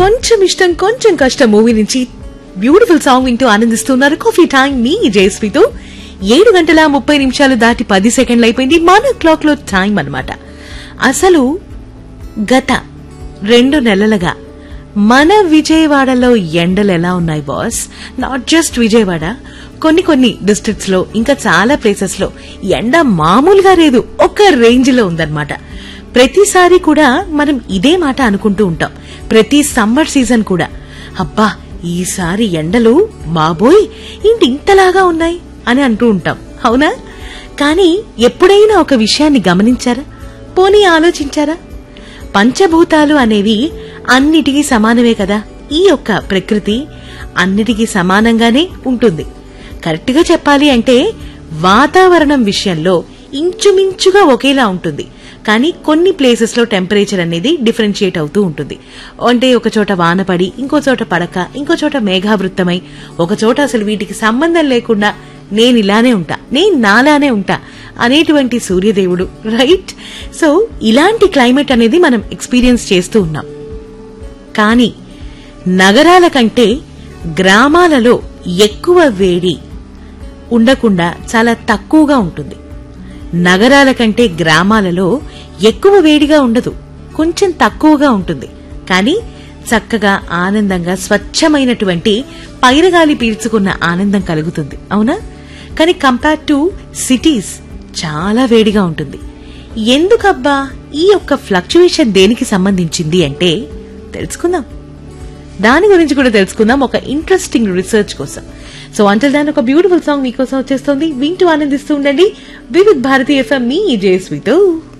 కొంచెం ఇష్టం కొంచెం కష్టం మూవీ నుంచి బ్యూటిఫుల్ సాంగ్ వింటూ ఆనందిస్తున్నారు కాఫీ టైం మీ జయశ్రీతో ఏడు గంటల ముప్పై నిమిషాలు దాటి పది సెకండ్లు అయిపోయింది మన క్లాక్ లో టైం అన్నమాట అసలు గత రెండు నెలలుగా మన విజయవాడలో ఎండలు ఎలా ఉన్నాయి బాస్ నాట్ జస్ట్ విజయవాడ కొన్ని కొన్ని డిస్ట్రిక్ట్స్ లో ఇంకా చాలా ప్లేసెస్ లో ఎండ మామూలుగా లేదు ఒక రేంజ్ లో ఉందన్నమాట ప్రతిసారి కూడా మనం ఇదే మాట అనుకుంటూ ఉంటాం ప్రతి సమ్మర్ సీజన్ కూడా అబ్బా ఈసారి ఎండలు బాబోయ్ ఏంటి ఇంతలాగా ఉన్నాయి అని అంటూ ఉంటాం అవునా కానీ ఎప్పుడైనా ఒక విషయాన్ని గమనించారా పోనీ ఆలోచించారా పంచభూతాలు అనేవి అన్నిటికీ సమానమే కదా ఈ యొక్క ప్రకృతి అన్నిటికీ సమానంగానే ఉంటుంది కరెక్ట్ గా చెప్పాలి అంటే వాతావరణం విషయంలో ఇంచుమించుగా ఒకేలా ఉంటుంది కానీ కొన్ని ప్లేసెస్ లో టెంపరేచర్ అనేది డిఫరెన్షియేట్ అవుతూ ఉంటుంది అంటే ఒక చోట వాన పడి ఇంకో చోట పడక ఇంకో చోట మేఘావృత్తమై ఒక చోట అసలు వీటికి సంబంధం లేకుండా నేను ఇలానే ఉంటా నేను నాలానే ఉంటా అనేటువంటి సూర్యదేవుడు రైట్ సో ఇలాంటి క్లైమేట్ అనేది మనం ఎక్స్పీరియన్స్ చేస్తూ ఉన్నాం కానీ నగరాల కంటే గ్రామాలలో ఎక్కువ వేడి ఉండకుండా చాలా తక్కువగా ఉంటుంది నగరాల కంటే గ్రామాలలో ఎక్కువ వేడిగా ఉండదు కొంచెం తక్కువగా ఉంటుంది కానీ చక్కగా ఆనందంగా స్వచ్ఛమైనటువంటి పైరగాలి పీల్చుకున్న ఆనందం కలుగుతుంది అవునా కానీ కంపేర్ టు సిటీస్ చాలా వేడిగా ఉంటుంది ఎందుకబ్బా ఈ యొక్క ఫ్లక్చుయేషన్ దేనికి సంబంధించింది అంటే తెలుసుకుందాం దాని గురించి కూడా తెలుసుకుందాం ఒక ఇంట్రెస్టింగ్ రీసెర్చ్ కోసం సో అంటల్ దాని ఒక బ్యూటిఫుల్ సాంగ్ మీకోసం వచ్చేస్తుంది వింటూ ఆనందిస్తూ ఉండండి వివిధ్ భారతీయ ఎఫ్ఎం మీ జేస్వితో